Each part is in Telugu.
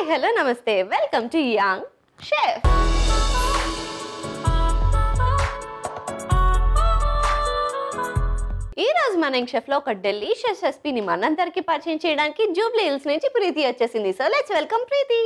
హలో నమస్తే వెల్కమ్ టు యాంగ్ షెఫ్ ఈ రోజు మన యంగ్ షెఫ్ లో ఒక డెలీషియస్ రెసిపీని మనందరికి పరిచయం చేయడానికి జూబ్లీ హిల్స్ నుంచి ప్రీతి వచ్చేసింది so let's welcome Preethi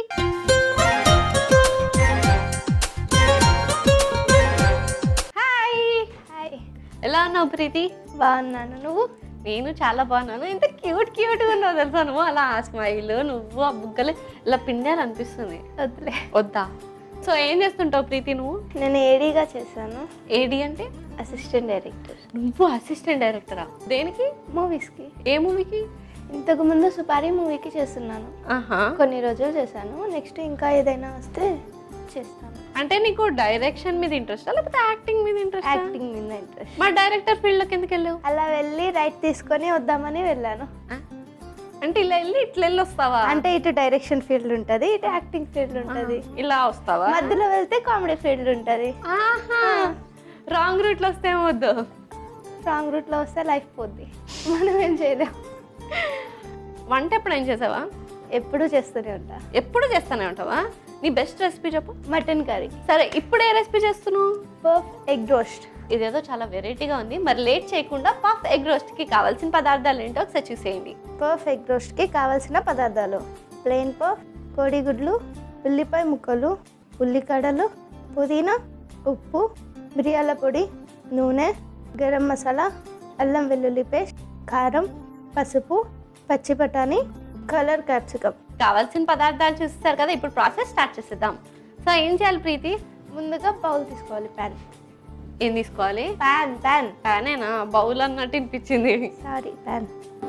hi hi ఎలా ఉన్నావు ప్రీతి బాగున్నాను నువ్వు నేను చాలా బాగున్నాను ఇంత క్యూట్ క్యూట్ గా ఉన్నావు తెలుసా నువ్వు అలా ఆ స్మైల్ నువ్వు ఆ బుగ్గలు ఇలా పిండాలనిపిస్తుంది వద్దులే వద్దా సో ఏం చేస్తుంటావు ప్రీతి నువ్వు నేను ఏడీగా చేశాను ఏడి అంటే అసిస్టెంట్ డైరెక్టర్ నువ్వు అసిస్టెంట్ డైరెక్టరా దేనికి మూవీస్కి ఏ మూవీకి ఇంతకు ముందు సుపారీ మూవీకి చేస్తున్నాను ఆహా కొన్ని రోజులు చేశాను నెక్స్ట్ ఇంకా ఏదైనా వస్తే చేస్తాను అంటే నీకు డైరెక్షన్ మీద ఇంట్రెస్ట్ లేకపోతే యాక్టింగ్ మీద ఇంట్రెస్ట్ యాక్టింగ్ మీద ఇంట్రెస్ట్ మా డైరెక్టర్ ఫీల్డ్ లోకి ఎందుకు వెళ్ళావు అలా వెళ్ళి రైట్ తీసుకొని వద్దామని వెళ్ళాను ఆ? అంటే ఇలా వెళ్ళి ఇట్లా వెళ్ళి వస్తావా అంటే ఇటు డైరెక్షన్ ఫీల్డ్ ఉంటుంది ఇటు యాక్టింగ్ ఫీల్డ్ ఉంటుంది ఇలా వస్తావా మధ్యలో వెళ్తే కామెడీ ఫీల్డ్ ఉంటుంది ఆహా రాంగ్ రూట్ లో వస్తే ఏమొద్దు రాంగ్ రూట్లో వస్తే లైఫ్ పోద్ది మనం ఏం చేయలేం వంట ఎప్పుడు ఏం చేసావా ఎప్పుడూ చేస్తూనే ఉంటా ఎప్పుడు చేస్తానే ఉంటావా నీ బెస్ట్ రెసిపీ చెప్పు మటన్ కర్రీ సరే ఇప్పుడు ఏ రెసిపీ చేస్తున్నావు పర్ఫ్ ఎగ్ రోస్ట్ ఇదేదో చాలా వెరైటీగా ఉంది మరి లేట్ చేయకుండా పఫ్ ఎగ్ రోస్ట్ కి కావాల్సిన పదార్థాలు ఏంటో ఒకసారి చూసేయండి పర్ఫ్ ఎగ్ రోస్ట్కి కావాల్సిన పదార్థాలు ప్లెయిన్ పఫ్ కోడిగుడ్లు ఉల్లిపాయ ముక్కలు ఉల్లికడలు పుదీనా ఉప్పు మిరియాల పొడి నూనె గరం మసాలా అల్లం వెల్లుల్లి పేస్ట్ కారం పసుపు పచ్చి బఠానీ కలర్ క్యాప్సికమ్ కావాల్సిన పదార్థాలు చూస్తారు కదా ఇప్పుడు ప్రాసెస్ స్టార్ట్ చేసేద్దాం సో ఏం చేయాలి ప్రీతి ముందుగా బౌల్ తీసుకోవాలి ప్యాన్ ఏం తీసుకోవాలి ప్యాన్ ప్యాన్ ప్యానేనా బౌల్ అన్నట్టు వినిపించింది సారీ ప్యాన్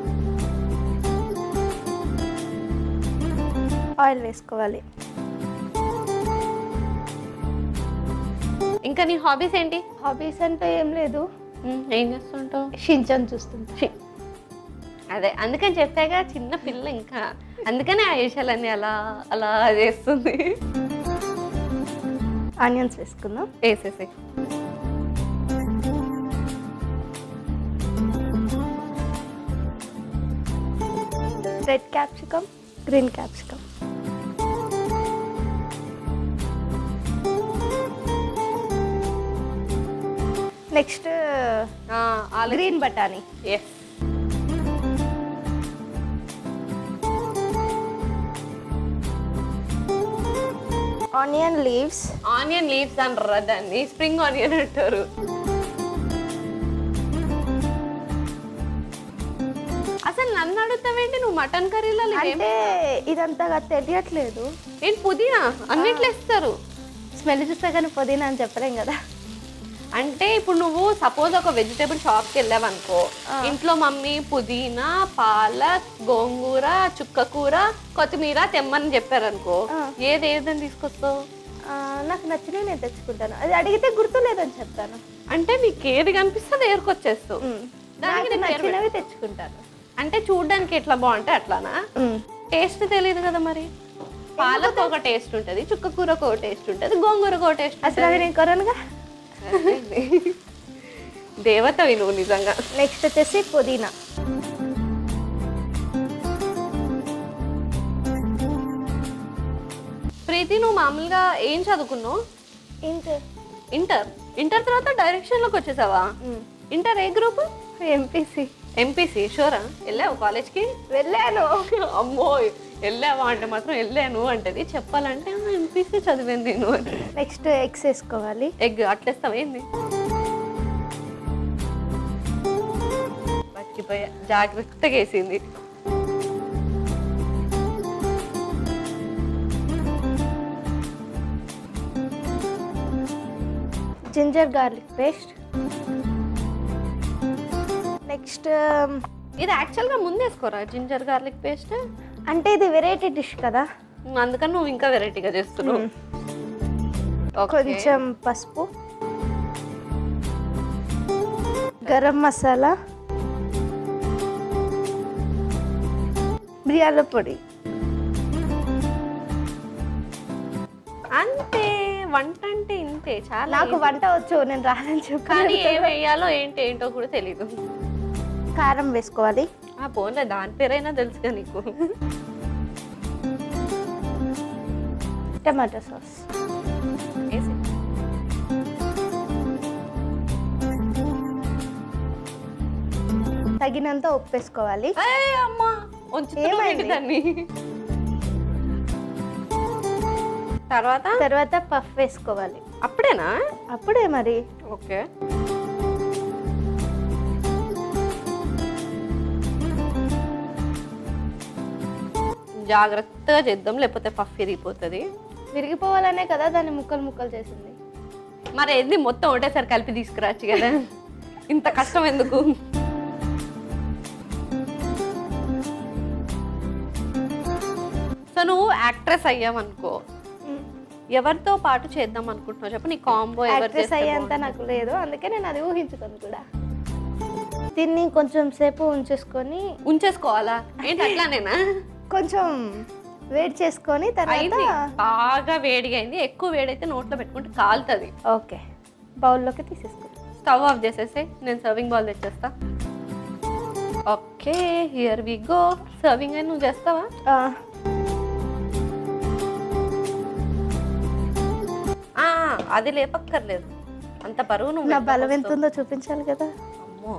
ఆయిల్ వేసుకోవాలి ఇంకా నీ హాబీస్ ఏంటి హాబీస్ అంటే ఏం లేదు ఉమ్, ఏం చేస్తుంటావు షించన్ చూస్తుంటా ఛీ. అదే అందుకని చెప్పాగా చిన్న పిల్ల ఇంకా అందుకనే ఆ విషయాలన్నీ అలా అలా చేస్తుంది ఆనియన్స్ వేసుకుందాం వేసేసి red capsicum green capsicum next ఆలు గ్రీన్ బఠానీ yes onion leaves onion leaves అంటారు దాన్ని స్ప్రింగ్ ఆనియన్ అంటారు అసలు నన్ను అడుగుతావేంటి నువ్వు మటన్ కర్రీలో అంటే ఇదంతగా తెలియట్లేదు నేను పుదీనా అన్నిట్లో ఇస్తారు స్మెల్ చూస్తే కానీ పుదీనా అని చెప్పలేం కదా అంటే ఇప్పుడు నువ్వు సపోజ్ ఒక వెజిటేబుల్ షాప్కి వెళ్ళావనుకో ఇంట్లో మమ్మీ పుదీనా పాలక్ గోంగూర చుక్కకూర కొత్తిమీర తెమ్మని చెప్పారనుకో ఆ. ఏది ఏదని తీసుకొస్తావు ఆ, నాకు నచ్చినవి నేను తెచ్చుకుంటాను అది అడిగితే గుర్తు లేదని చెప్తాను అంటే నీకు ఏది కనిపిస్తుంది ఏరుకొచ్చేస్తావు దానికి నాకు నీ పేరు నచ్చినవి తెచ్చుకుంటాను అంటే చూడడానికి ఎట్లా బాగుంటే అట్లానా టేస్ట్ తెలియదు కదా మరి పాలకు ఒక టేస్ట్ ఉంటుంది చుక్కకూరకు ఒక టేస్ట్ ఉంటుంది గోంగూరకు ఒక టేస్ట్ అసలు అది నేను కొరనుగా దేవతవి నువ్వు నిజంగా నెక్స్ట్ వచ్చేసి పుదీనా ప్రీతి నువ్వు మామూలుగా ఏం చదువుకున్నావు ఇంతే ఇంటర్ ఇంటర్ తర్వాత డైరెక్షన్ లోకి వచ్చేసావా ఇంటర్ ఏ గ్రూప్ ఎంపీసీ ఎంపీసీ షూరా వెళ్ళావు కాలేజ్కి వెళ్ళాను అమ్మో వెళ్ళావా అంటే మాత్రం వెళ్ళాను అంటది చెప్పాలంటే ఎంపీసీ చదివాను నేను అని నెక్స్ట్ ఎగ్స్ వేసుకోవాలి ఎగ్ అట్లేస్తావు ఏంది మర్చిపోయా జాగ్రత్తగా వేసింది జింజర్ గార్లిక్ పేస్ట్ నెక్స్ట్ ఇది యాక్చువల్గా ముందు వేసుకోరా జింజర్ గార్లిక్ పేస్ట్ అంటే ఇది వెరైటీ డిష్ కదా అందుకని నువ్వు ఇంకా వెరైటీగా చేస్తున్నావు Okay. కొంచెం పసుపు గరం మసాలా మిరియాల పొడి అంతే వంట అంటే ఇంతే చాలా నాకు వంట వచ్చు నేను రానని చెప్పి కానీ ఏం వేయాలో ఏంటి ఏంటో కూడా తెలీదు కారం వేసుకోవాలి ఆ పోన్లే దాని పేరైనా తెలుసుగా నీకు టమాటో సాస్ వేసి తగినంత ఉప్పు వేసుకోవాలి ఏయ్ అమ్మా ఉంచుతున్నావు ఏమైంది? ఏంటి దాన్ని తర్వాత తర్వాత పఫ్ వేసుకోవాలి అప్పుడేనా అప్పుడే మరి ఓకే జాగ్రత్తగా చేద్దాం లేకపోతే పఫ్ విరిగిపోతుంది విరిగిపోవాలనే కదా దాన్ని ముక్కలు ముక్కలు చేసింది మరి ఏంది మొత్తం ఒకటేసారి కలిపి తీసుకురావచ్చు కదా ఇంత కష్టం ఎందుకు సో నువ్వు యాక్ట్రెస్ అయ్యావనుకో ఎవరితో పాటు చేద్దాం అనుకుంటున్నావు చెప్పు నీ కాంబో ఎవరు యాక్ట్రెస్ చేస్తే అయ్యేంత నాకు లేదు అందుకే నేను అది ఊహించుకోను కూడా దీన్ని కొంచెం సేపు ఉంచేసుకొని ఉంచేసుకోవాలా ఏంటి అట్లానేనా కొంచెం వేడి చేసుకొని తర్వాత అయింది బాగా వేడిగా అయింది ఎక్కువ వేడైతే నోట్లో పెట్టుకుంటే కాలుతుంది ఓకే బౌల్లోకి తీసేసుకుంటాం స్టవ్ ఆఫ్ చేసేసి నేను సర్వింగ్ బౌల్ తెచ్చేస్తా okay here we go serving అని నువ్వు చేస్తావా ఆ, ఆ, అది లేపక్కర్లేదు అంత బరువు నువ్వు నా బలం ఎంత ఎత్తుకొస్తావు. ఉందో చూపించాలి కదా అమ్మో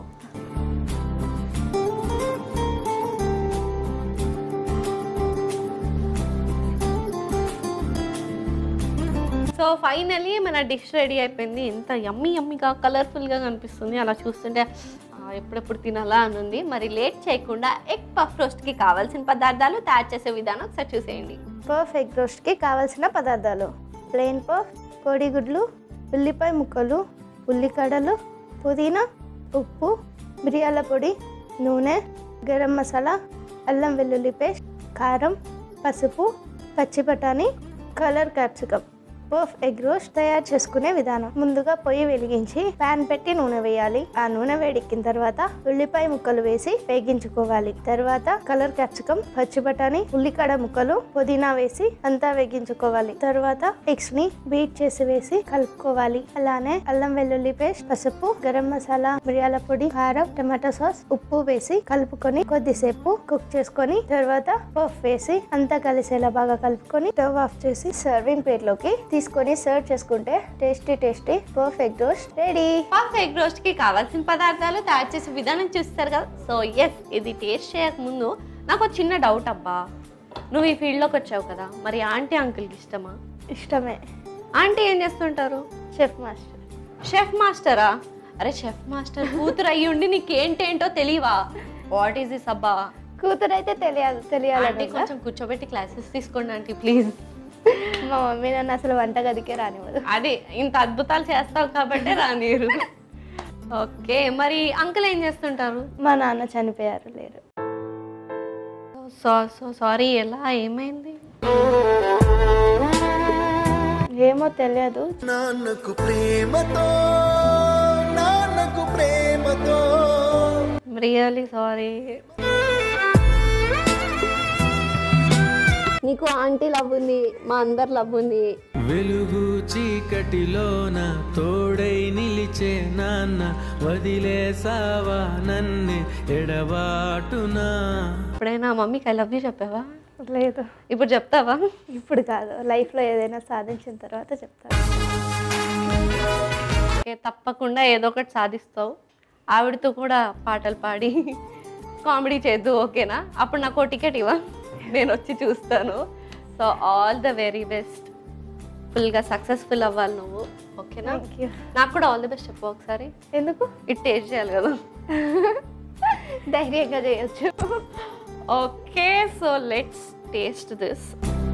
సో ఫైనలీ మన డిష్ రెడీ అయిపోయింది ఎంత యమ్మీ యమ్మీగా కలర్ఫుల్గా కనిపిస్తుంది అలా చూస్తుంటే ఆ, ఎప్పుడెప్పుడు తినాలా అని ఉంది మరి లేట్ చేయకుండా ఎగ్ పఫ్ రోస్ట్కి కావాల్సిన పదార్థాలు తయారు చేసే విధానం ఒకసారి చూసేయండి పఫ్ ఎగ్ రోస్ట్కి కావాల్సిన పదార్థాలు ప్లెయిన్ పఫ్ కోడిగుడ్లు ఉల్లిపాయ ముక్కలు ఉల్లికడలు పుదీనా ఉప్పు మిరియాల పొడి నూనె గరం మసాలా అల్లం వెల్లుల్లి పేస్ట్ కారం పసుపు పచ్చి బఠానీ colour capsicum puff egg roast తయారు చేసుకునే విధానం ముందుగా పొయ్యి వెలిగించి పాన్ పెట్టి నూనె వేయాలి ఆ నూనె వేడెక్కిన తర్వాత ఉల్లిపాయ ముక్కలు వేసి వేగించుకోవాలి తర్వాత కలర్ క్యాప్సికమ్ పచ్చి బఠానీ ఉల్లికాడ ముక్కలు పుదీనా వేసి అంతా వేగించుకోవాలి తర్వాత ఎగ్స్ ని బీట్ చేసి వేసి కలుపుకోవాలి అలానే అల్లం వెల్లుల్లి పేస్ట్ పసుపు గరం మసాలా మిరియాల పొడి కారం టమాటో సాస్ ఉప్పు వేసి కలుపుకొని కొద్దిసేపు కుక్ చేసుకొని తర్వాత పఫ్ వేసి అంతా కలిసేలా బాగా కలుపుకొని స్టవ్ ఆఫ్ చేసి సర్వింగ్ ప్లేట్ లోకి తీసుకొని సర్వ్ చేసుకుంటే tasty tasty perfect roast ready puff egg రోస్ట్కి కావాల్సిన పదార్థాలు తయారు చేసే విధానం చూస్తారు కదా సో ఎస్ ఇది టేస్ట్ చేయక ముందు నాకు ఒక చిన్న డౌట్ అబ్బా నువ్వు ఈ ఫీల్డ్లోకి వచ్చావు కదా మరి ఆంటీ అంకుల్కి ఇష్టమా ఇష్టమే ఆంటీ ఏం చేస్తుంటారు చెఫ్ మాస్టర్ షెఫ్ మాస్టరా అరే షెఫ్ మాస్టర్ కూతురు అయ్యి ఉండి నీకేంటేంటో తెలియవా వాట్ ఈస్ దిస్ అబ్బా కూతురు అయితే తెలియదు ఆంటీ తెలియాలంటే కొంచెం కూర్చోబెట్టి క్లాసెస్ తీసుకోండి ఆంటీ ప్లీజ్ మా మమ్మీ నన్ను అసలు వంటగదికే రానివ్వదు అది ఇంత అద్భుతాలు చేస్తావు కాబట్టి రానిరు ఓకే మరి అంకుల్ ఏం చేస్తుంటారు మా నాన్న చనిపోయారు లేరు సో సో సారీ ఎలా ఏమైంది ఏమో తెలియదు నాన్నకు ప్రేమతో నాన్నకు ప్రేమతో రియలీ సారీ నీకు ఆంటీ లవ్ ఉంది మా అందరు లవ్ ఉంది వెలుగు చీకటిలోన తోడై నిలిచే నాన్న వదిలేసావా నన్నే ఎడబాటునా ఎప్పుడైనా మమ్మీకి ఐ లవ్ యూ చెప్పావా లేదు ఇప్పుడు చెప్తావా ఇప్పుడు కాదు లైఫ్లో ఏదైనా సాధించిన తర్వాత చెప్తాను ఓకే తప్పకుండా ఏదో ఒకటి సాధిస్తావు ఆవిడతో కూడా పాటలు పాడి కామెడీ చేద్దు ఓకేనా అప్పుడు నాకు టికెట్ ఇవ్వ నేను వచ్చి చూస్తాను so all the very best ఫుల్గా సక్సెస్ఫుల్ అవ్వాలి నువ్వు ఓకేనా థ్యాంక్ యూ నాకు కూడా ఆల్ ది బెస్ట్ చెప్పు ఒకసారి ఎందుకు ఇట్ టేస్ట్ చేయాలి కదా ధైర్యంగా చేయొచ్చు okay so let's taste this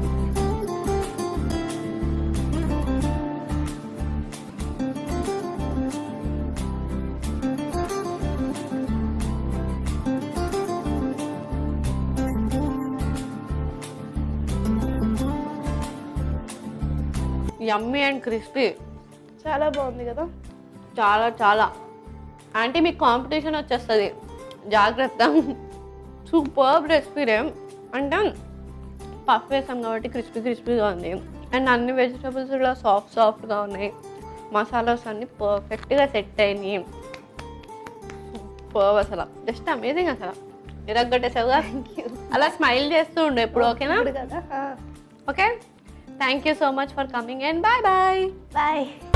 yummy and crispy చాలా బాగుంది కదా చాలా చాలా అంటే మీకు కాంపిటీషన్ వచ్చేస్తుంది జాగ్రత్త సూపర్ రెసిపీ అంటే పఫ్ వేసాం కాబట్టి క్రిస్పీ క్రిస్పీగా ఉంది అండ్ అన్ని వెజిటబుల్స్ కూడా సాఫ్ట్ సాఫ్ట్గా ఉన్నాయి మసాలాస్ అన్ని పర్ఫెక్ట్గా సెట్ అయినాయి సూపర్ అసలు జస్ట్ అమేజింగ్ అసలు ఇరగొట్టేసావుగా అలా స్మైల్ చేస్తూ ఉండు ఎప్పుడు ఓకేనా ఇప్పుడు కదా ఆ. Okay thank you so much for coming and bye bye bye